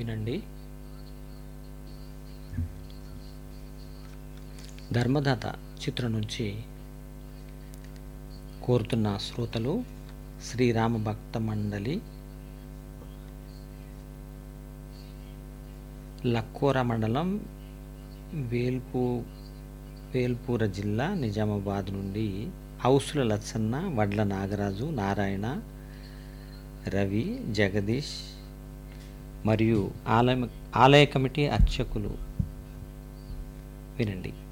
వినండి ధర్మదాత చిత్రం నుంచి కోరుతున్న శ్రోతలు శ్రీరామ భక్త మండలి లక్కోర మండలం వేల్పూ వేల్పూర జిల్లా నిజామాబాద్ నుండి హౌసుల లచ్చన్న వడ్ల నాగరాజు నారాయణ రవి జగదీష్ మరియు ఆలయ ఆలయ కమిటీ అర్చకులు వినండి